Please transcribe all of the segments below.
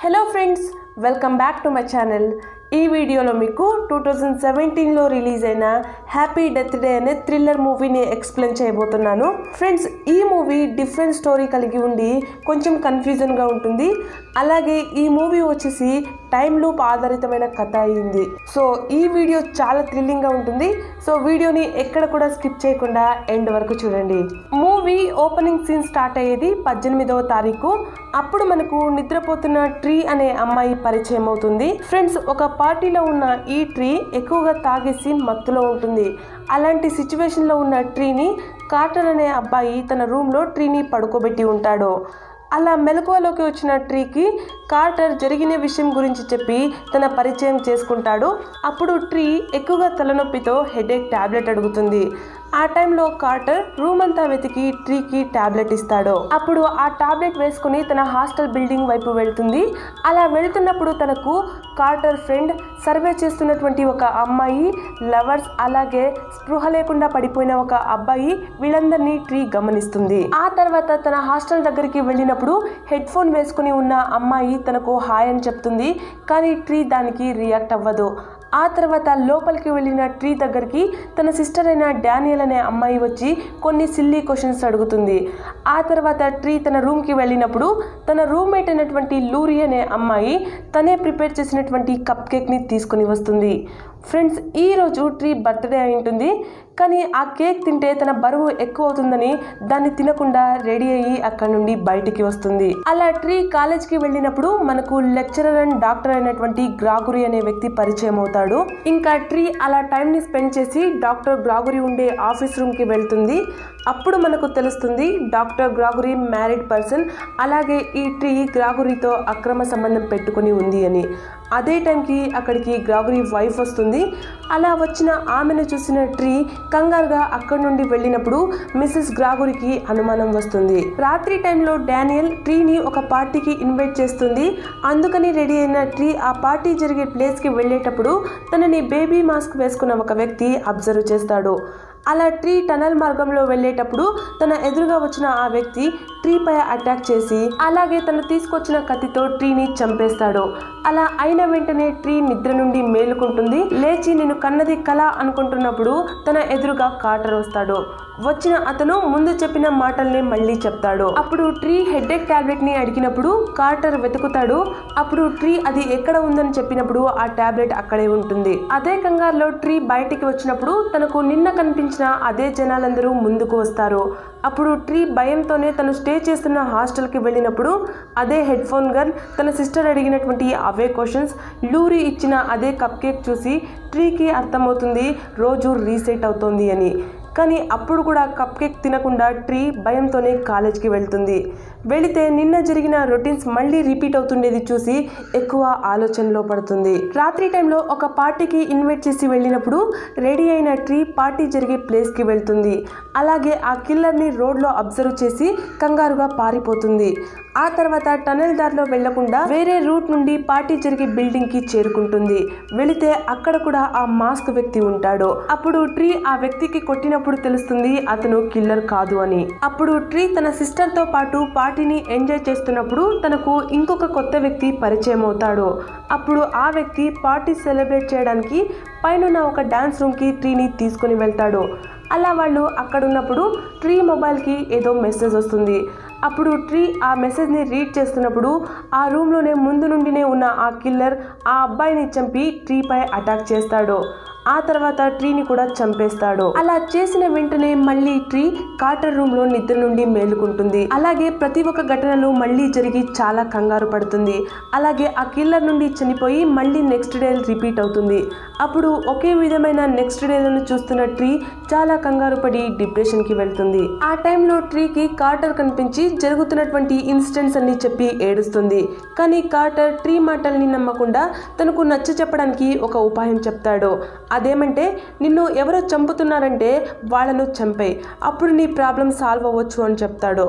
hello friends welcome back to my channel ఈ వీడియోలో మీకు టూ థౌజండ్ సెవెంటీన్లో రిలీజ్ అయిన హ్యాపీ డెత్ డే అనే థ్రిల్లర్ మూవీని ఎక్స్ప్లెయిన్ చేయబోతున్నాను ఫ్రెండ్స్ ఈ మూవీ డిఫరెంట్ స్టోరీ కలిగి ఉండి కొంచెం కన్ఫ్యూజన్గా ఉంటుంది అలాగే ఈ మూవీ వచ్చేసి టైం లూప్ ఆధారితమైన కథ అయింది సో ఈ వీడియో చాలా థ్రిల్లింగ్గా ఉంటుంది సో వీడియోని ఎక్కడ కూడా స్కిప్ చేయకుండా ఎండ్ వరకు చూడండి మూవీ ఓపెనింగ్ సీన్ స్టార్ట్ అయ్యేది పద్దెనిమిదవ తారీఖు అప్పుడు మనకు నిద్రపోతున్న ట్రీ అనే అమ్మాయి పరిచయం అవుతుంది ఫ్రెండ్స్ ఒక పార్టీలో ఉన్న ఈ ట్రీ ఎక్కువగా తాగేసి మత్తులో ఉంటుంది అలాంటి సిచ్యువేషన్లో ఉన్న ట్రీని కార్టర్ అనే అబ్బాయి తన రూమ్లో ట్రీని పడుకోబెట్టి ఉంటాడు అలా మెలకువలోకి వచ్చిన ట్రీకి కార్టర్ జరిగిన విషయం గురించి చెప్పి తన పరిచయం చేసుకుంటాడు అప్పుడు ట్రీ ఎక్కువగా తలనొప్పితో హెడేక్ టాబ్లెట్ అడుగుతుంది ఆ టైంలో కార్టర్ రూమ్ అంతా వెతికి ట్రీకి టాబ్లెట్ ఇస్తాడు అప్పుడు ఆ టాబ్లెట్ వేసుకుని తన హాస్టల్ బిల్డింగ్ వైపు వెళ్తుంది అలా వెళ్తున్నప్పుడు తనకు కార్టర్ ఫ్రెండ్ సర్వే చేస్తున్నటువంటి ఒక అమ్మాయి లవర్స్ అలాగే స్పృహ లేకుండా పడిపోయిన ఒక అబ్బాయి వీళ్ళందరినీ ట్రీ గమనిస్తుంది ఆ తర్వాత తన హాస్టల్ దగ్గరికి వెళ్ళినప్పుడు హెడ్ ఫోన్ వేసుకుని ఉన్న అమ్మాయి తనకు హాయ్ అని చెప్తుంది కానీ ట్రీ దానికి రియాక్ట్ అవ్వదు ఆ తర్వాత లోపలికి వెళ్ళిన ట్రీ దగ్గరికి తన సిస్టర్ అయిన డానియల్ అనే అమ్మాయి వచ్చి కొన్ని సిల్లీ క్వశ్చన్స్ అడుగుతుంది ఆ తర్వాత ట్రీ తన రూమ్కి వెళ్ళినప్పుడు తన రూమ్మేట్ అయినటువంటి లూరి అనే అమ్మాయి తనే ప్రిపేర్ చేసినటువంటి కప్ కేక్ని తీసుకుని వస్తుంది ఫ్రెండ్స్ ఈరోజు ట్రీ బర్త్డే అయి ఉంటుంది కానీ ఆ కేక్ తింటే తన బరువు ఎక్కువ అవుతుందని దాన్ని తినకుండా రెడీ అయ్యి అక్కడ నుండి బయటికి వస్తుంది అలా ట్రీ కాలేజ్కి వెళ్ళినప్పుడు మనకు లెక్చరర్ అండ్ డాక్టర్ అయినటువంటి గ్రాగురి అనే వ్యక్తి పరిచయం అవుతాడు ఇంకా ట్రీ అలా టైంని స్పెండ్ చేసి డాక్టర్ గ్రాగురి ఉండే ఆఫీస్ రూమ్కి వెళ్తుంది అప్పుడు మనకు తెలుస్తుంది డాక్టర్ గ్రాగురి మ్యారీడ్ పర్సన్ అలాగే ఈ ట్రీ గ్రాగురితో అక్రమ సంబంధం పెట్టుకుని ఉంది అని అదే టైంకి అక్కడికి గ్రాగురి వైఫ్ వస్తుంది అలా వచ్చిన ఆమెను చూసిన ట్రీ కంగారుగా అక్కడి నుండి వెళ్ళినప్పుడు మిస్సెస్ గ్రాగురికి అనుమానం వస్తుంది రాత్రి టైంలో డానియల్ ట్రీని ఒక పార్టీకి ఇన్వైట్ చేస్తుంది అందుకని రెడీ అయిన ట్రీ ఆ పార్టీ జరిగే ప్లేస్కి వెళ్ళేటప్పుడు తనని బేబీ మాస్క్ వేసుకున్న ఒక వ్యక్తి అబ్జర్వ్ చేస్తాడు అలా ట్రీ టనల్ మార్గంలో వెళ్ళేటప్పుడు తన ఎదురుగా వచ్చిన ఆ వ్యక్తి ట్రీపై అటాక్ చేసి అలాగే తను తీసుకొచ్చిన కత్తితో ట్రీని చంపేస్తాడు అలా అయిన వెంటనే ట్రీ నిద్ర నుండి మేలుకుంటుంది లేచి నేను కన్నది కళ అనుకుంటున్నప్పుడు తన ఎదురుగా కాటర్ వస్తాడు వచ్చిన అతను ముందు చెప్పిన మాటల్ని మళ్ళీ చెప్తాడు అప్పుడు ట్రీ హెడ్ఏక్ టాబ్లెట్ ని అడిగినప్పుడు కార్టర్ వెతుకుతాడు అప్పుడు ట్రీ అది ఎక్కడ ఉందని చెప్పినప్పుడు ఆ టాబ్లెట్ అక్కడే ఉంటుంది అదే కంగారులో ట్రీ బయటికి వచ్చినప్పుడు తనకు నిన్న కనిపించిన అదే జనాలందరూ ముందుకు వస్తారు అప్పుడు ట్రీ భయంతోనే తను స్టే చేస్తున్న హాస్టల్కి వెళ్ళినప్పుడు అదే హెడ్ ఫోన్ గర్ల్ తన సిస్టర్ అడిగినటువంటి అవే క్వశ్చన్స్ లూరి ఇచ్చిన అదే కప్ కేక్ చూసి ట్రీకి అర్థమవుతుంది రోజు రీసెట్ అవుతోంది అని కానీ అప్పుడు కూడా కప్ కేక్ తినకుండా ట్రీ భయంతోనే కాలేజ్కి వెళ్తుంది వెళితే నిన్న జరిగిన రొటీన్స్ మళ్ళీ రిపీట్ అవుతుండేది చూసి ఎక్కువ ఆలోచనలో పడుతుంది రాత్రి టైంలో ఒక పార్టీకి ఇన్వైట్ చేసి వెళ్ళినప్పుడు రెడీ అయిన ట్రీ పార్టీ జరిగే ప్లేస్కి వెళ్తుంది అలాగే ఆ కిల్లర్ని రోడ్లో అబ్జర్వ్ చేసి కంగారుగా పారిపోతుంది ఆ తర్వాత టనెల్ దారిలో వెళ్లకుండా వేరే రూట్ నుండి పార్టీ జరిగే బిల్డింగ్ కి చేరుకుంటుంది వెళితే అక్కడ కూడా ఆ మాస్క్ వ్యక్తి ఉంటాడు అప్పుడు ట్రీ ఆ వ్యక్తికి కొట్టినప్పుడు తెలుస్తుంది అతను కిల్లర్ కాదు అని అప్పుడు ట్రీ తన సిస్టర్ తో పాటు పార్టీని ఎంజాయ్ చేస్తున్నప్పుడు తనకు ఇంకొక కొత్త వ్యక్తి పరిచయం అవుతాడు అప్పుడు ఆ వ్యక్తి పార్టీ సెలబ్రేట్ చేయడానికి పైన ఒక డాన్స్ రూమ్ కి ట్రీని తీసుకుని వెళ్తాడు అలా వాళ్ళు అక్కడ ఉన్నప్పుడు ట్రీ మొబైల్కి ఏదో మెసేజ్ వస్తుంది అప్పుడు ట్రీ ఆ మెసేజ్ని రీడ్ చేస్తున్నప్పుడు ఆ రూమ్లోనే ముందు నుండినే ఉన్న ఆ కిల్లర్ ఆ అబ్బాయిని చంపి ట్రీపై అటాక్ చేస్తాడు ఆ తర్వాత ట్రీని కూడా చంపేస్తాడు అలా చేసిన వెంటనే మళ్ళీ ట్రీ కార్టర్ రూమ్ లో నిద్ర నుండి మేలుకుంటుంది అలాగే ప్రతి ఒక్క ఘటనలు మళ్ళీ జరిగి చాలా కంగారు పడుతుంది అలాగే ఆ కిల్లర్ నుండి చనిపోయి మళ్ళీ నెక్స్ట్ డే రిపీట్ అవుతుంది అప్పుడు ఒకే విధమైన నెక్స్ట్ డేలను చూస్తున్న ట్రీ చాలా కంగారు పడి డిప్రెషన్ కి వెళ్తుంది ఆ టైంలో ట్రీకి కార్టర్ కనిపించి జరుగుతున్నటువంటి ఇన్సిడెంట్స్ అన్ని చెప్పి ఏడుస్తుంది కానీ కార్టర్ ట్రీ మాటల్ని నమ్మకుండా తనకు నచ్చ చెప్పడానికి ఒక ఉపాయం చెప్తాడు అదేమంటే నిన్ను ఎవరో చంపుతున్నారంటే వాళ్ళను చంపేయి అప్పుడు నీ ప్రాబ్లం సాల్వ్ అవ్వచ్చు అని చెప్తాడు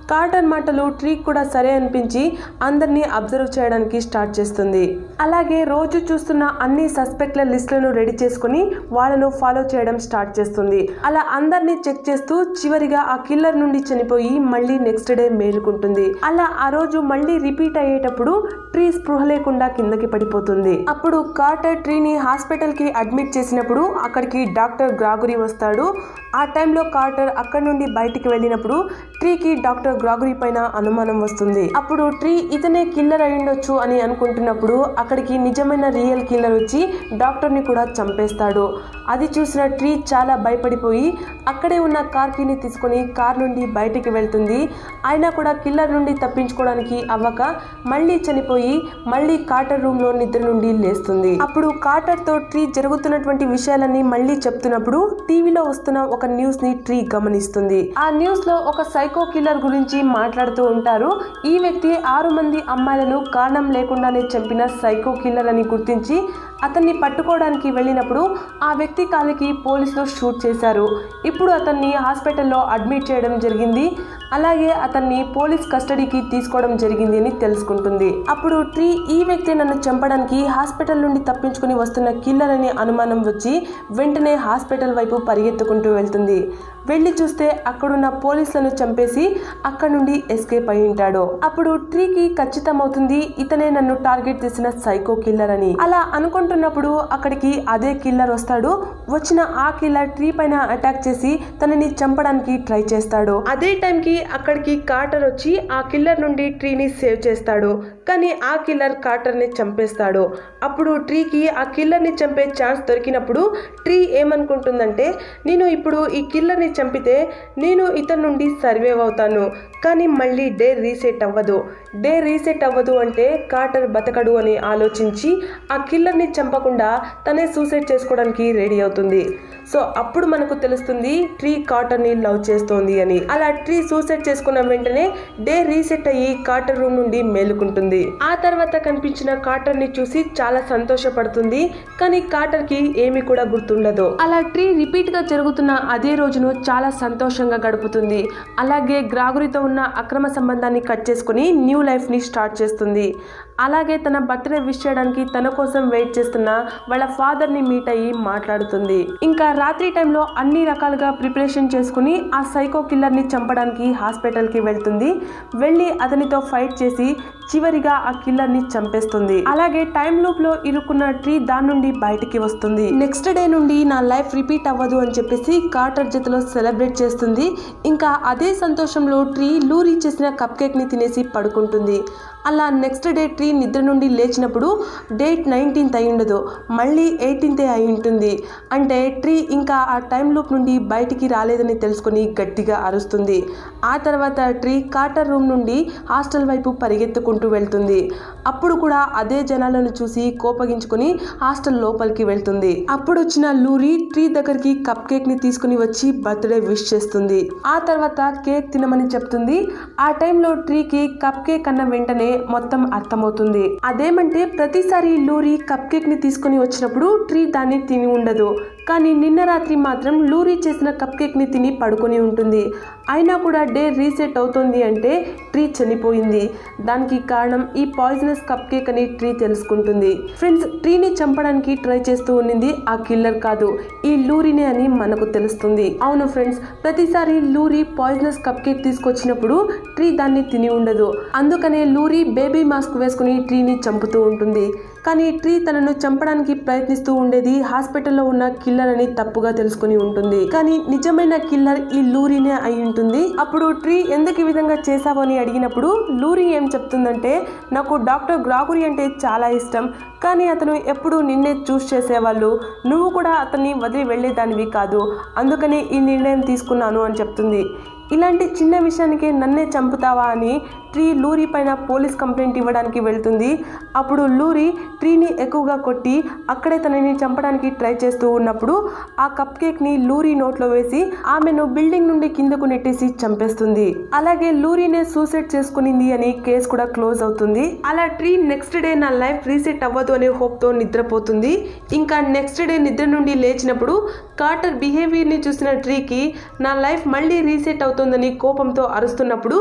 కార్టర్ మాటలు ట్రీకి కూడా సరే అనిపించి అందరినీ అబ్జర్వ్ చేయడానికి స్టార్ట్ చేస్తుంది అలాగే రోజు చూస్తున్న అన్ని సస్పెక్ట్ల లిస్టులను రెడీ చేసుకుని వాళ్ళను ఫాలో చేయడం స్టార్ట్ చేస్తుంది అలా అందరినీ చెక్ చేస్తూ చివరిగా ఆ కిల్లర్ నుండి చనిపోయి మళ్ళీ నెక్స్ట్ డే మేలుకుంటుంది అలా ఆ రోజు మళ్ళీ రిపీట్ అయ్యేటప్పుడు ట్రీ స్పృహ లేకుండా కిందకి పడిపోతుంది అప్పుడు కార్టర్ ట్రీని హాస్పిటల్ కి అడ్మిట్ చేసినప్పుడు అక్కడికి డాక్టర్ గ్రాగురి వస్తాడు ఆ టైంలో కార్టర్ అక్కడి నుండి బయటికి వెళ్ళినప్పుడు ట్రీకి డాక్టర్ గ్రాగురి పైన అనుమానం వస్తుంది అప్పుడు ట్రీ ఇతనే కిల్లర్ అయ్యుండొచ్చు అని అనుకుంటున్నప్పుడు అక్కడికి నిజమైన రియల్ కిల్లర్ వచ్చి డాక్టర్ని కూడా చంపేస్తాడు అది చూసిన ట్రీ చాలా భయపడిపోయి అక్కడే ఉన్న కార్ కీని తీసుకొని కార్ నుండి బయటికి వెళ్తుంది అయినా కూడా కిల్లర్ నుండి తప్పించుకోవడానికి అవ్వక మళ్ళీ చనిపోయి మళ్ళీ కాటర్ రూమ్ లో నిద్ర నుండి లేస్తుంది అప్పుడు కాటర్ తో ట్రీ జరుగుతున్నటువంటి విషయాలన్నీ మళ్ళీ చెప్తున్నప్పుడు టీవీలో వస్తున్న ఒక న్యూస్ ని ట్రీ గమనిస్తుంది ఆ న్యూస్ లో ఒక సైకో కిల్లర్ గురించి మాట్లాడుతూ ఉంటారు ఈ వ్యక్తి ఆరు మంది అమ్మాయిలను కారణం లేకుండానే చంపిన సైకో కిల్లర్ అని గుర్తించి అతన్ని పట్టుకోవడానికి వెళ్ళినప్పుడు ఆ వ్యక్తి కాలికి పోలీసులు షూట్ చేశారు ఇప్పుడు అతన్ని హాస్పిటల్లో అడ్మిట్ చేయడం జరిగింది అలాగే అతన్ని పోలీస్ కస్టడీకి తీసుకోవడం జరిగింది అని తెలుసుకుంటుంది అప్పుడు ట్రీ ఈ వ్యక్తి నన్ను చంపడానికి హాస్పిటల్ నుండి తప్పించుకుని వస్తున్న కిల్లర్ అనే అనుమానం వచ్చి వెంటనే హాస్పిటల్ వైపు పరిగెత్తుకుంటూ వెళ్తుంది వెళ్ళి చూస్తే అక్కడున్న పోలీసులను చంపేసి అక్కడ నుండి ఎస్కేప్ అయి ఉంటాడు అప్పుడు ట్రీకి ఖచ్చితమవుతుంది ఇతనే నన్ను టార్గెట్ చేసిన సైకో కిల్లర్ అని అలా అనుకుంటున్నప్పుడు అక్కడికి అదే కిల్లర్ వస్తాడు వచ్చిన ఆ కిల్లర్ ట్రీ పైన అటాక్ చేసి తనని చంపడానికి ట్రై చేస్తాడు అదే టైంకి అక్కడికి కార్టర్ వచ్చి ఆ కిల్లర్ నుండి ట్రీని సేవ్ చేస్తాడు కానీ ఆ కిల్లర్ కార్టర్ ని చంపేస్తాడు అప్పుడు ట్రీకి ఆ కిల్లర్ ని చంపే ఛాన్స్ దొరికినప్పుడు ట్రీ ఏమనుకుంటుందంటే నేను ఇప్పుడు ఈ కిల్లర్ ని చంపితే నేను ఇతని నుండి సర్వైవ్ అవుతాను కానీ మళ్ళీ డే రీసెట్ అవ్వదు డే రీసెట్ అవ్వదు అంటే కార్టర్ బతకడు అని ఆలోచించి ఆ కిల్లర్ని చంపకుండా తనే సూసైడ్ చేసుకోవడానికి రెడీ అవుతుంది సో అప్పుడు మనకు తెలుస్తుంది ట్రీ కార్టర్ని లవ్ చేస్తోంది అని అలా ట్రీ సూసైడ్ చేసుకున్న వెంటనే డే రీసెట్ అయ్యి కార్టర్ రూమ్ నుండి మేలుకుంటుంది ఆ తర్వాత కనిపించిన కార్టర్ ని చూసి చాలా సంతోషపడుతుంది కానీ కార్టర్ కి ఏమీ కూడా గుర్తుండదు అలా ట్రీ రిపీట్ గా జరుగుతున్న అదే రోజును చాలా సంతోషంగా గడుపుతుంది అలాగే గ్రాగురితో ఉన్న అక్రమ సంబంధాన్ని కట్ చేసుకుని న్యూ లైఫ్ ని స్టార్ట్ చేస్తుంది అలాగే తన బర్త్డే విష్ చేయడానికి తన కోసం వెయిట్ చేస్తున్న వాళ్ళ ఫాదర్ ని మీట్ అయ్యి మాట్లాడుతుంది ఇంకా రాత్రి టైంలో అన్ని రకాలుగా ప్రిపరేషన్ చేసుకుని ఆ సైకో కిల్లర్ ని చంపడానికి హాస్పిటల్ కి వెళ్తుంది వెళ్ళి అతనితో ఫైట్ చేసి చివరిగా ఆ కిల్లర్ ని చంపేస్తుంది అలాగే టైం లూప్ లో ఇరుక్కున్న ట్రీ దాని నుండి బయటికి వస్తుంది నెక్స్ట్ డే నుండి నా లైఫ్ రిపీట్ అవ్వదు అని చెప్పేసి కార్టర్ జతలో సెలబ్రేట్ చేస్తుంది ఇంకా అదే సంతోషంలో ట్రీ లూరీ చేసిన కప్ కేక్ ని తినేసి పడుకుంటుంది అలా నెక్స్ట్ డే ట్రీ నిద్ర నుండి లేచినప్పుడు డేట్ నైన్టీన్త్ అయి ఉండదు మళ్ళీ ఎయిటీన్తే అయి ఉంటుంది అంటే ట్రీ ఇంకా ఆ టైం లూప్ నుండి బయటికి రాలేదని తెలుసుకొని గట్టిగా అరుస్తుంది ఆ తర్వాత ట్రీ కార్టర్ రూమ్ నుండి హాస్టల్ వైపు పరిగెత్తుకుంటూ వెళ్తుంది అప్పుడు కూడా అదే జనాలను చూసి కోపగించుకొని హాస్టల్ లోపలికి వెళ్తుంది అప్పుడు వచ్చిన లూరీ ట్రీ దగ్గరికి కప్ కేక్ ని తీసుకుని వచ్చి బర్త్డే విష్ చేస్తుంది ఆ తర్వాత కేక్ తినమని చెప్తుంది ఆ టైంలో ట్రీకి కప్ కేక్ అన్న వెంటనే మొత్తం అర్థమవుతుంది అదేమంటే ప్రతిసారి లూరీ కప్ కేక్ ని తీసుకుని వచ్చినప్పుడు ట్రీ దాన్ని తిని ఉండదు కానీ నిన్న రాత్రి మాత్రం లూరీ చేసిన కప్ కేక్ ని తిని పడుకొని ఉంటుంది అయినా కూడా డే రీసెట్ అవుతుంది అంటే ట్రీ చనిపోయింది దానికి కారణం ఈ పాయిజనస్ కప్ కేక్ అని ట్రీ తెలుసుకుంటుంది ఫ్రెండ్స్ ట్రీని చంపడానికి ట్రై చేస్తూ ఉన్నింది ఆ కిల్లర్ కాదు ఈ లూరీనే అని మనకు తెలుస్తుంది అవును ఫ్రెండ్స్ ప్రతిసారి లూరీ పాయిజనస్ కప్ కేక్ తీసుకొచ్చినప్పుడు ట్రీ దాన్ని తిని ఉండదు అందుకనే లూరీ బేబీ మాస్క్ వేసుకుని ట్రీని చంపుతూ ఉంటుంది కానీ ట్రీ తనను చంపడానికి ప్రయత్నిస్తూ ఉండేది హాస్పిటల్లో ఉన్న కిల్లర్ అని తప్పుగా తెలుసుకుని ఉంటుంది కానీ నిజమైన కిల్లర్ ఈ లూరీనే అయి ఉంటుంది అప్పుడు ట్రీ ఎందుకు ఈ విధంగా చేశావు అని అడిగినప్పుడు లూరీ ఏం చెప్తుందంటే నాకు డాక్టర్ గ్రాగురి అంటే చాలా ఇష్టం కానీ అతను ఎప్పుడు నిన్నే చూస్ చేసేవాళ్ళు నువ్వు కూడా అతన్ని వదిలి వెళ్ళేదానివి కాదు అందుకని ఈ నిర్ణయం తీసుకున్నాను అని చెప్తుంది ఇలాంటి చిన్న విషయానికి నన్నే చంపుతావా అని ట్రీ లూరీ పైన పోలీస్ కంప్లైంట్ ఇవ్వడానికి వెళ్తుంది అప్పుడు లూరీ ట్రీని ఎక్కువగా కొట్టి అక్కడే తనని చంపడానికి ట్రై చేస్తూ ఉన్నప్పుడు ఆ కప్ కేక్ని లూరీ నోట్లో వేసి ఆమెను బిల్డింగ్ నుండి కిందకు నెట్టేసి చంపేస్తుంది అలాగే లూరీనే సూసైడ్ చేసుకునింది అని కేసు కూడా క్లోజ్ అవుతుంది అలా ట్రీ నెక్స్ట్ డే నా లైఫ్ రీసెట్ అవ్వదు అనే హోప్తో నిద్రపోతుంది ఇంకా నెక్స్ట్ డే నిద్ర నుండి లేచినప్పుడు కార్టర్ బిహేవియర్ని చూసిన ట్రీకి నా లైఫ్ మళ్ళీ రీసెట్ అవుతుందని కోపంతో అరుస్తున్నప్పుడు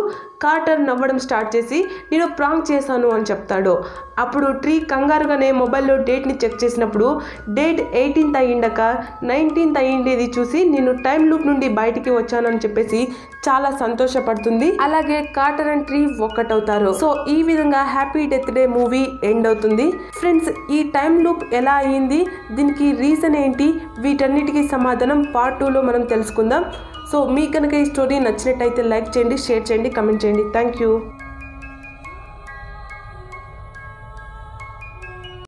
కార్టర్ నవ్వడం స్టార్ట్ చేసి నేను ప్రాంక్ చేశాను అని చెప్తాడు అప్పుడు ట్రీ కంగారుగానే మొబైల్లో డేట్ని చెక్ చేసినప్పుడు డేట్ ఎయిటీన్త్ అయ్యిండక నైన్టీన్త్ అయ్యిండేది చూసి నేను టైం లూప్ నుండి బయటికి వచ్చాను అని చెప్పేసి చాలా సంతోషపడుతుంది అలాగే కార్టర్ అండ్ ట్రీ ఒక్కటవుతారు సో ఈ విధంగా happy death day movie end అవుతుంది ఫ్రెండ్స్ ఈ టైం లూప్ ఎలా అయ్యింది దీనికి రీజన్ ఏంటి వీటన్నిటికీ సమాధానం పార్ట్ టూలో మనం తెలుసుకుందాం సో మీకు కనుక ఈ స్టోరీ నచ్చినట్టయితే లైక్ చేయండి షేర్ చేయండి కమెంట్ చేయండి థ్యాంక్ యూ